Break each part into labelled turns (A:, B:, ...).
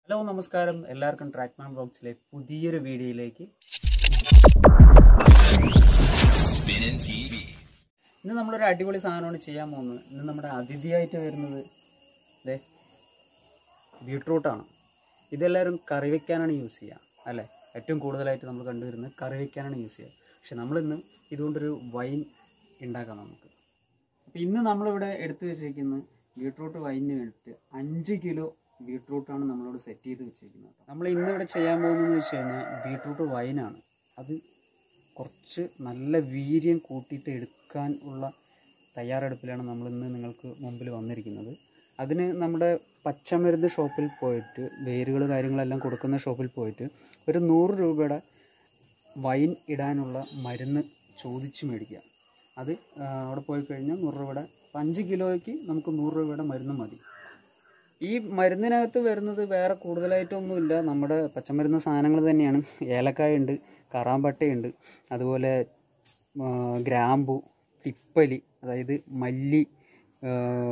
A: Hello നമസ്കാരം എല്ലാവർക്കും ട്രാക്മാൻ ബ്ലോഗ്സിലെ പുതിയൊരു വീഡിയോയിലേക്ക്
B: Spinning TV.
A: ഇന്ന് നമ്മളൊരു അടിപൊളി സാധനമാണ് ചെയ്യാൻ പോകുന്നത് ഇന്ന് നമ്മുടെ അതിഥിയായിട്ട് വരുന്നത് ദേ ബീട്രൂട്ടാണ് ഇതെല്ലാവരും കറി വെക്കാനാണ് യൂസ് ചെയ്യുക അല്ലേ ഏറ്റവും കൂടുതലായിട്ട് നമ്മൾ കണ്ടുവരുന്നത് കറി വെക്കാനാണ് യൂസ് ചെയ്യുക പക്ഷെ നമ്മളിന്ന് ഇതുകൊണ്ടൊരു വൈൻ ഉണ്ടാക്കാം നമുക്ക് അപ്പോൾ ഇന്ന് നമ്മളിവിടെ എടുത്തു വെച്ചിരിക്കുന്നത് ബീട്രൂട്ട് വൈനിന് വേണ്ടിയിട്ട് അഞ്ച് കിലോ ബീട്രൂട്ടാണ് നമ്മളോട് സെറ്റ് ചെയ്ത് വെച്ചിരിക്കുന്നത് നമ്മൾ ഇന്ന് ഇവിടെ ചെയ്യാൻ പോകുന്നതെന്ന് വെച്ച് കഴിഞ്ഞാൽ ബീട്രൂട്ട് വൈനാണ് അത് കുറച്ച് നല്ല വീര്യം കൂട്ടിയിട്ട് എടുക്കാൻ ഉള്ള തയ്യാറെടുപ്പിലാണ് നമ്മൾ ഇന്ന് നിങ്ങൾക്ക് മുമ്പിൽ വന്നിരിക്കുന്നത് അതിന് നമ്മുടെ പച്ചമരുന്ന് ഷോപ്പിൽ പോയിട്ട് വേരുകൾ കാര്യങ്ങളെല്ലാം കൊടുക്കുന്ന ഷോപ്പിൽ പോയിട്ട് ഒരു നൂറ് രൂപയുടെ വൈൻ ഇടാനുള്ള മരുന്ന് ചോദിച്ച് മേടിക്കുക അത് ആ, അവിടെ പോയി കഴിഞ്ഞാൽ നൂറ് രൂപയുടെ ഇപ്പം അഞ്ച് കിലോയ്ക്ക് നമുക്ക് നൂറ് രൂപയുടെ മരുന്ന് മതി ഈ മരുന്നിനകത്ത് വരുന്നത് വേറെ കൂടുതലായിട്ടൊന്നുമില്ല നമ്മുടെ പച്ചമരുന്ന് സാധനങ്ങൾ തന്നെയാണ് ഏലക്കായ ഉണ്ട് കറാമ്പട്ടയുണ്ട് അതുപോലെ ആ, ഗ്രാമ്പു തിപ്പലി അതായത് മല്ലി ആ,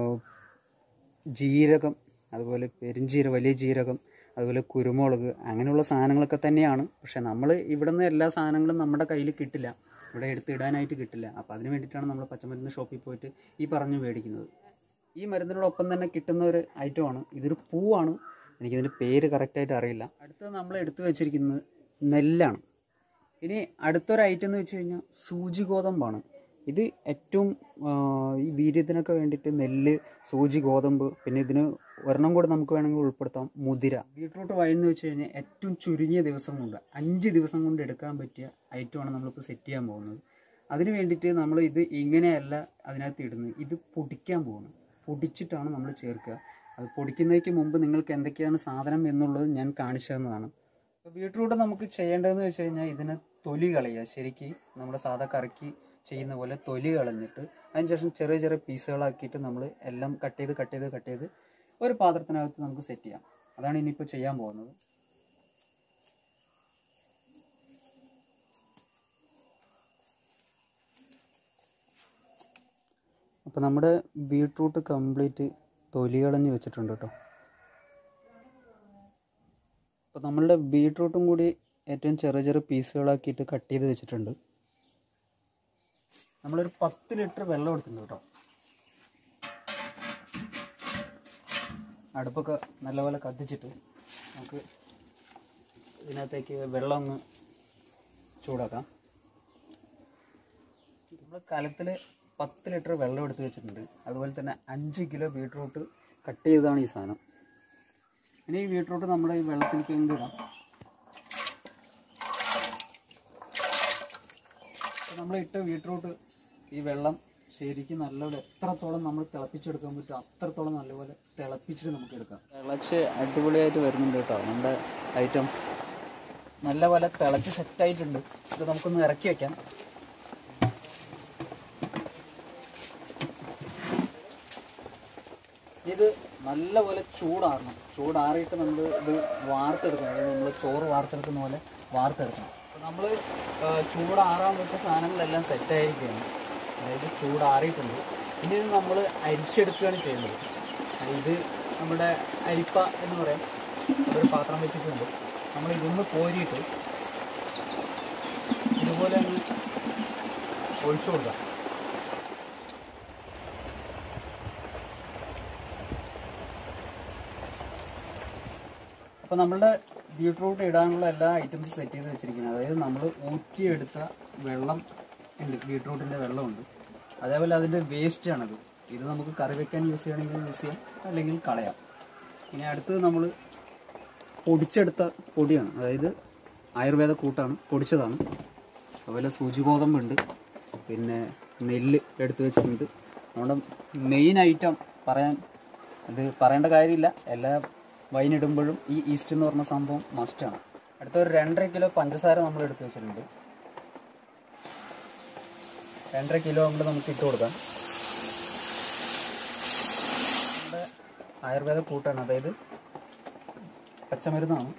A: ജീരകം അതുപോലെ പെരുംജീര വലിയ ജീരകം അതുപോലെ കുരുമുളക് അങ്ങനെയുള്ള സാധനങ്ങളൊക്കെ തന്നെയാണ് പക്ഷെ നമ്മൾ ഇവിടെ നിന്ന് എല്ലാ സാധനങ്ങളും നമ്മുടെ കയ്യിൽ കിട്ടില്ല ഇവിടെ എടുത്തിടാനായിട്ട് കിട്ടില്ല അപ്പോൾ അതിന് വേണ്ടിയിട്ടാണ് നമ്മൾ പച്ചമരുന്ന് ഷോപ്പിൽ പോയിട്ട് ഈ പറഞ്ഞ് മേടിക്കുന്നത് ഈ മരുന്നിനോടൊപ്പം തന്നെ കിട്ടുന്ന ഒരു ഐറ്റമാണ് ഇതൊരു പൂവാണ് എനിക്കിതിൻ്റെ പേര് കറക്റ്റായിട്ട് അറിയില്ല അടുത്തത് നമ്മൾ എടുത്തു വെച്ചിരിക്കുന്നത് നെല്ലാണ് ഇനി അടുത്തൊരു ഐറ്റം എന്ന് വെച്ച് കഴിഞ്ഞാൽ സൂചി ഗോതമ്പാണ് ഇത് ഏറ്റവും ആ, ഈ വീര്യത്തിനൊക്കെ വേണ്ടിയിട്ട് നെല്ല് സൂചി ഗോതമ്പ് പിന്നെ ഇതിന് ഒരെണ്ണം കൂടെ നമുക്ക് വേണമെങ്കിൽ ഉൾപ്പെടുത്താം മുതിര ബീട്രൂട്ട് വൈൻ എന്ന് വെച്ച് കഴിഞ്ഞാൽ ഏറ്റവും ചുരുങ്ങിയ ദിവസം കൊണ്ട് അഞ്ച് ദിവസം കൊണ്ട് എടുക്കാൻ പറ്റിയ ഐറ്റമാണ് നമ്മളിപ്പോൾ സെറ്റ് ചെയ്യാൻ പോകുന്നത് അതിന് വേണ്ടിയിട്ട് നമ്മൾ ഇത് ഇങ്ങനെയല്ല അതിനകത്ത് ഇടുന്നത് ഇത് പൊടിക്കാൻ പോകുന്നു പൊടിച്ചിട്ടാണ് നമ്മൾ ചേർക്കുക അത് പൊടിക്കുന്നതിന് മുമ്പ് നിങ്ങൾക്ക് എന്തൊക്കെയാണ് സാധനം എന്നുള്ളത് ഞാൻ കാണിച്ചു തന്നതാണ് അപ്പോൾ ബീട്രൂട്ട് നമുക്ക് ചെയ്യേണ്ടതെന്ന് വെച്ച് കഴിഞ്ഞാൽ ഇതിന് തൊലി കളയുക ശരിക്ക് നമ്മുടെ സാധാ കറക്കി ചെയ്യുന്ന പോലെ തൊലി കളഞ്ഞിട്ട് അതിനുശേഷം ചെറിയ ചെറിയ പീസുകളാക്കിയിട്ട് നമ്മൾ എല്ലാം കട്ട് ചെയ്ത് കട്ട് ചെയ്ത് കട്ട് ചെയ്ത് ഒരു പാത്രത്തിനകത്ത് നമുക്ക് സെറ്റ് ചെയ്യാം അതാണ് ഇനിയിപ്പോൾ ചെയ്യാൻ പോകുന്നത് അപ്പോൾ നമ്മുടെ ബീട്രൂട്ട് കംപ്ലീറ്റ് തൊലി കളഞ്ഞ് വെച്ചിട്ടുണ്ട് കേട്ടോ അപ്പോൾ നമ്മളുടെ ബീട്രൂട്ടും കൂടി ഏറ്റവും ചെറിയ ചെറിയ പീസുകളാക്കിയിട്ട് കട്ട് ചെയ്ത് വെച്ചിട്ടുണ്ട് നമ്മളൊരു പത്ത് ലിറ്റർ വെള്ളം എടുത്തിട്ടുണ്ട് കേട്ടോ അടുപ്പൊക്കെ നല്ലപോലെ കത്തിച്ചിട്ട് നമുക്ക് ഇതിനകത്തേക്ക് വെള്ളം ഒന്ന് ചൂടാക്കാം നമ്മൾ കലത്തിൽ പത്ത് ലിറ്റർ വെള്ളം എടുത്ത് വെച്ചിട്ടുണ്ട് അതുപോലെ തന്നെ അഞ്ച് കിലോ ബീട്രൂട്ട് കട്ട് ചെയ്തതാണ് ഈ സാധനം ഇനി ഈ ബീട്രൂട്ട് നമ്മുടെ ഈ വെള്ളത്തിലേക്ക് കൊണ്ട് ഇടാം അപ്പോൾ നമ്മൾ ഇട്ട ബീട്രൂട്ട് ഈ വെള്ളം ശരിക്കും നല്ലപോലെ എത്രത്തോളം നമ്മൾ തിളപ്പിച്ചെടുക്കാൻ പറ്റും അത്രത്തോളം നല്ലപോലെ തിളപ്പിച്ചിട്ട് നമുക്ക് എടുക്കാം തിളച്ച് അടിപൊളിയായിട്ട് വരുന്നുണ്ട് കേട്ടോ നമ്മുടെ ഐറ്റം നല്ലപോലെ തിളച്ച് സെറ്റായിട്ടുണ്ട് ഇത് നമുക്കൊന്ന് ഇറക്കി വെക്കാം ഇത് നല്ലപോലെ ചൂടാറണം ചൂടാറിയിട്ട് നമ്മൾ ഇത് വാർത്തെടുക്കണം അതായത് നമ്മൾ ചോറ് വാർത്തെടുക്കുന്ന പോലെ വാർത്തെടുക്കണം അപ്പോൾ നമ്മൾ ചൂടാറാൻ വെച്ച സാധനങ്ങളെല്ലാം സെറ്റായിരിക്കുകയാണ് അതായത് ചൂടാറിയിട്ടുണ്ട് ഇനി ഇത് നമ്മൾ അരിച്ചെടുക്കുകയാണ് ചെയ്യുന്നത് ഇത് നമ്മുടെ അരിപ്പ എന്ന് പറയാം ഒരു പാത്രം വെച്ചിട്ടുണ്ട് നമ്മൾ ഇതൊന്ന് കോരിയിട്ട് ഇതുപോലെ അങ്ങ് ഒഴിച്ചു കൊടുക്കാം അപ്പോൾ നമ്മളുടെ ബീട്രൂട്ട് ഇടാനുള്ള എല്ലാ ഐറ്റംസും സെറ്റ് ചെയ്ത് വെച്ചിരിക്കുന്നത് അതായത് നമ്മൾ ഊറ്റിയെടുത്ത വെള്ളം ഉണ്ട് ബീട്രൂട്ടിൻ്റെ വെള്ളമുണ്ട് അതേപോലെ അതിൻ്റെ വേസ്റ്റാണത് ഇത് നമുക്ക് കറി വെക്കാൻ യൂസ് ചെയ്യണമെങ്കിൽ യൂസ് ചെയ്യാം അല്ലെങ്കിൽ കളയാം ഇനി അടുത്തത് നമ്മൾ പൊടിച്ചെടുത്ത പൊടിയാണ് അതായത് ആയുർവേദ കൂട്ടാണ് പൊടിച്ചതാണ് അതുപോലെ സൂചി ഗോതമ്പുണ്ട് പിന്നെ നെല്ല് എടുത്തു വെച്ചിട്ടുണ്ട് നമ്മുടെ മെയിൻ ഐറ്റം പറയാൻ അത് പറയേണ്ട കാര്യമില്ല എല്ലാ വൈൻ ഇടുമ്പോഴും ഈ ഈസ്റ്റ് എന്ന് പറഞ്ഞ സംഭവം മസ്റ്റാണ് അടുത്ത ഒരു രണ്ടര കിലോ പഞ്ചസാര നമ്മൾ എടുത്തു വെച്ചിട്ടുണ്ട് രണ്ടര കിലോ കൊണ്ട് നമുക്ക് ഇട്ട് കൊടുക്കാം നമ്മുടെ ആയുർവേദ കൂട്ടാണ് അതായത് പച്ചമരുന്നാണ്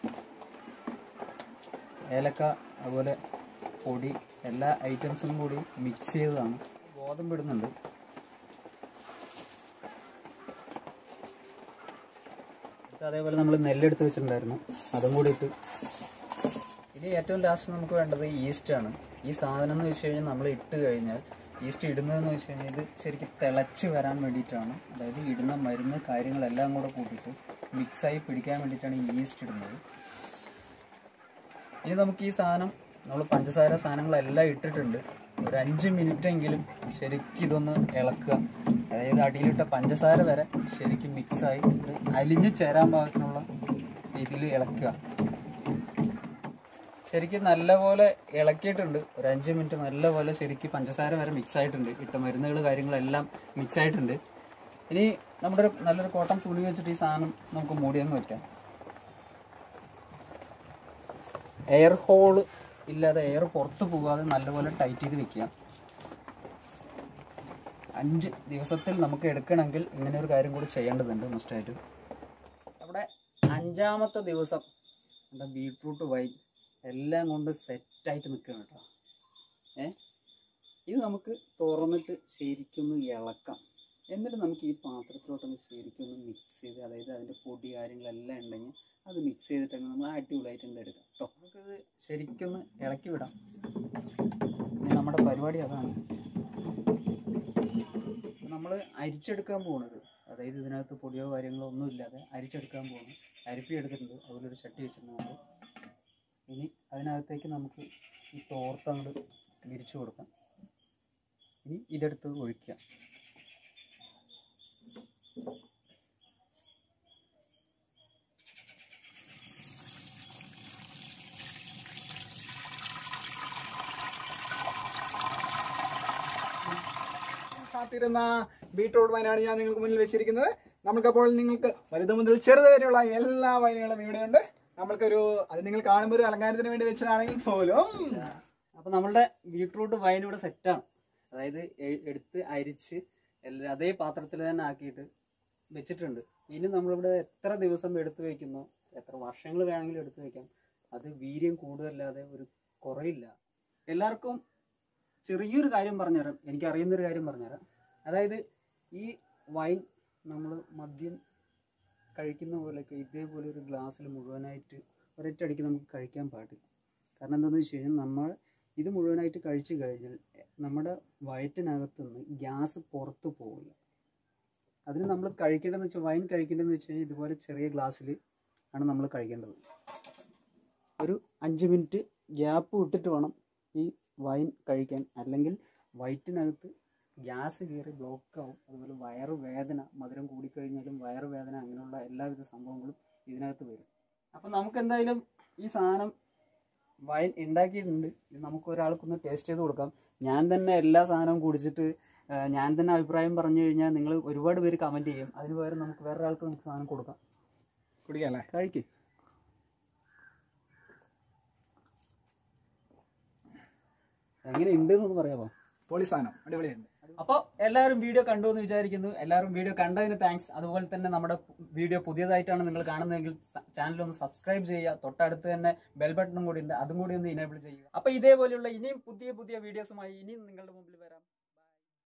A: ഏലക്ക അതുപോലെ പൊടി എല്ലാ ഐറ്റംസും കൂടി മിക്സ് ചെയ്തതാണ് ഗോതമ്പ് ഇടുന്നുണ്ട് അതേപോലെ നമ്മൾ നെല്ലെടുത്ത് വെച്ചിട്ടുണ്ടായിരുന്നു അതും കൂടി ഇട്ട് ഇനി ഏറ്റവും ലാസ്റ്റ് നമുക്ക് വേണ്ടത് ഈസ്റ്റ് ആണ് ഈ സാധനം എന്ന് വെച്ച് കഴിഞ്ഞാൽ നമ്മൾ ഇട്ട് കഴിഞ്ഞാൽ ഈസ്റ്റ് ഇടുന്നതെന്ന് വെച്ച് കഴിഞ്ഞാൽ ഇത് ശരിക്കും തിളച്ച് വരാൻ വേണ്ടിയിട്ടാണ് അതായത് ഇടുന്ന മരുന്ന് കാര്യങ്ങളെല്ലാം കൂടെ കൂട്ടിയിട്ട് മിക്സായി പിടിക്കാൻ വേണ്ടിയിട്ടാണ് ഈ ഈസ്റ്റ് ഇടുന്നത് ഇനി നമുക്ക് ഈ സാധനം നമ്മൾ പഞ്ചസാര സാധനങ്ങളെല്ലാം ഇട്ടിട്ടുണ്ട് ഒരു അഞ്ച് മിനിറ്റ് എങ്കിലും ശരിക്കും ഇതൊന്ന് ഇളക്കുക അതായത് അടിയിലിട്ട പഞ്ചസാര വരെ ശരിക്കും മിക്സായി ഇത് അലിഞ്ഞ് ചേരാൻ പാകത്തിനുള്ള രീതിയിൽ ഇളക്കുക ശരിക്കും നല്ലപോലെ ഇളക്കിയിട്ടുണ്ട് ഒരു അഞ്ച് മിനിറ്റ് നല്ലപോലെ ശരിക്കും പഞ്ചസാര വരെ മിക്സ് ആയിട്ടുണ്ട് ഇട്ട മരുന്നുകൾ കാര്യങ്ങളെല്ലാം മിക്സ് ആയിട്ടുണ്ട് ഇനി നമ്മുടെ ഒരു നല്ലൊരു കോട്ടൺ തുണി വെച്ചിട്ട് ഈ സാധനം നമുക്ക് മൂടിയങ്ങ് വെക്കാം എയർ ഹോള് ഇല്ലാതെ എയർ പുറത്ത് പോകാതെ നല്ലപോലെ ടൈറ്റ് ചെയ്ത് വെക്കുക അഞ്ച് ദിവസത്തിൽ നമുക്ക് എടുക്കണമെങ്കിൽ ഇങ്ങനെ ഒരു കാര്യം കൂടി ചെയ്യേണ്ടതുണ്ട് മസ്റ്റായിട്ട് അവിടെ അഞ്ചാമത്തെ ദിവസം നമ്മുടെ ബീട്രൂട്ട് വൈൻ എല്ലാം കൊണ്ട് സെറ്റായിട്ട് നിൽക്കുകയാണ് കേട്ടോ ഏ ഇത് നമുക്ക് തുറന്നിട്ട് ശരിക്കൊന്ന് ഇളക്കാം എന്നിട്ട് നമുക്ക് ഈ പാത്രത്തിലോട്ടൊന്ന് ശരിക്കൊന്ന് മിക്സ് ചെയ്ത് അതായത് അതിൻ്റെ പൊടി കാര്യങ്ങളെല്ലാം ഉണ്ടെങ്കിൽ അത് മിക്സ് ചെയ്തിട്ടങ്ങ് നമ്മൾ അടിപൊളിയായിട്ട് ഇങ്ങട് എടുക്കാം കേട്ടോ നമുക്കത് ശരിക്കൊന്ന് ഇളക്കി വിടാം ഇനി നമ്മുടെ പരിപാടി അതാണ് നമ്മൾ അരിച്ചെടുക്കാൻ പോകുന്നത് അതായത് ഇതിനകത്ത് പൊടിയോ കാര്യങ്ങളോ ഒന്നും ഇല്ലാതെ അരിച്ചെടുക്കാൻ പോകുന്നു അരിപ്പി എടുത്തിട്ടുണ്ട് അതുപോലെ ഒരു ചട്ടി വെച്ചിട്ടുണ്ട് നമ്മൾ ഇനി അതിനകത്തേക്ക് നമുക്ക് ഈ തോർത്ത് അങ്ങോട്ട് വിരിച്ചു കൊടുക്കാം ഇനി ഇതെടുത്ത് ഒഴിക്കാം
C: കാത്തിരുന്ന ബീട്രൂട്ട് വൈനാണ് ഞാൻ നിങ്ങൾക്ക് മുന്നിൽ വെച്ചിരിക്കുന്നത് നമുക്കപ്പോൾ നിങ്ങൾക്ക് വലുത് മുതൽ ചെറുത് വരെയുള്ള എല്ലാ വൈനുകളും ഇവിടെയുണ്ട് നമ്മൾക്കൊരു അത് നിങ്ങൾ കാണുമ്പോൾ ഒരു അലങ്കാരത്തിന് വേണ്ടി വെച്ചതാണെങ്കിൽ പോലും
A: അപ്പോൾ നമ്മളുടെ ബീട്രൂട്ട് വൈൻ ഇവിടെ സെറ്റാണ് അതായത് എ- എടുത്ത് അരിച്ച് എല്ലാ അതേ പാത്രത്തിൽ തന്നെ ആക്കിയിട്ട് വെച്ചിട്ടുണ്ട് ഇനി നമ്മളിവിടെ എത്ര ദിവസം എടുത്ത് വെക്കുന്നോ എത്ര വർഷങ്ങൾ വേണമെങ്കിലും എടുത്ത് വെക്കാം അത് വീര്യം കൂടുതലല്ലാതെ ഒരു കുറയില്ല എല്ലാവർക്കും ചെറിയൊരു കാര്യം പറഞ്ഞുതരാം എനിക്ക് അറിയുന്നൊരു കാര്യം പറഞ്ഞുതരാം അതായത് ഈ വൈൻ നമ്മൾ മദ്യം കഴിക്കുന്ന പോലെയൊക്കെ ഇതേപോലെ ഒരു ഗ്ലാസ്സിൽ മുഴുവനായിട്ട് ഒരൊറ്റയടിക്ക് നമുക്ക് കഴിക്കാൻ പാടില്ല കാരണം എന്താണെന്ന് വെച്ച് കഴിഞ്ഞാൽ നമ്മൾ ഇത് മുഴുവനായിട്ട് കഴിച്ചു കഴിഞ്ഞാൽ നമ്മുടെ വയറ്റിനകത്ത് നിന്ന് ഗ്യാസ് പുറത്ത് പോകില്ല അതിന് നമ്മൾ കഴിക്കേണ്ടതെന്ന് വെച്ചാൽ വൈൻ കഴിക്കേണ്ടതെന്ന് വെച്ച് കഴിഞ്ഞാൽ ഇതുപോലെ ചെറിയ ഗ്ലാസ്സിൽ ആണ് നമ്മൾ കഴിക്കേണ്ടത് ഒരു അഞ്ച് മിനിറ്റ് ഗ്യാപ്പ് വിട്ടിട്ട് വേണം ഈ വൈൻ കഴിക്കാൻ അല്ലെങ്കിൽ വയറ്റിനകത്ത് ഗ്യാസ് കയറി ബ്ലോക്ക് ആവും അതുപോലെ വയറ് വേദന മധുരം കൂടിക്കഴിഞ്ഞാലും വയറ് വേദന അങ്ങനെയുള്ള എല്ലാവിധ സംഭവങ്ങളും ഇതിനകത്ത് വരും അപ്പം നമുക്ക് എന്തായാലും ഈ സാധനം വൈൻ ഉണ്ടാക്കിയിട്ടുണ്ട് ഇത് നമുക്ക് ഒരാൾക്കൊന്ന് ടേസ്റ്റ് ചെയ്ത് കൊടുക്കാം ഞാൻ തന്നെ എല്ലാ സാധനവും കുടിച്ചിട്ട് ആ, ഞാൻ തന്നെ അഭിപ്രായം പറഞ്ഞു കഴിഞ്ഞാൽ നിങ്ങൾ ഒരുപാട് പേര് കമൻറ്റ് ചെയ്യും അതിന് പകരം നമുക്ക് വേറെ ആൾക്ക് നമുക്ക് സാധനം കൊടുക്കാം
C: കുടിക്കല്ലേ
A: കഴിക്ക് എങ്ങനെ ഉണ്ട് എന്നൊന്ന് പറയാമോ
C: പൊളി സാധനം അടിപൊളിയുണ്ട്
A: അപ്പോൾ എല്ലാവരും വീഡിയോ കണ്ടു എന്ന് വിചാരിക്കുന്നു എല്ലാവരും വീഡിയോ കണ്ടതിന് താങ്ക്സ് അതുപോലെ തന്നെ നമ്മുടെ വീഡിയോ പുതിയതായിട്ടാണ് നിങ്ങൾ കാണുന്നതെങ്കിൽ ചാനൽ ഒന്ന് സബ്സ്ക്രൈബ് ചെയ്യുക തൊട്ടടുത്ത് തന്നെ ബെൽ ബട്ടണും കൂടി ഉണ്ട് അതും കൂടി ഒന്ന് ഇനേബിൾ ചെയ്യുക അപ്പോൾ ഇതേപോലെയുള്ള ഇനിയും പുതിയ പുതിയ വീഡിയോസുമായി ഇനിയും നിങ്ങളുടെ മുമ്പിൽ വരാം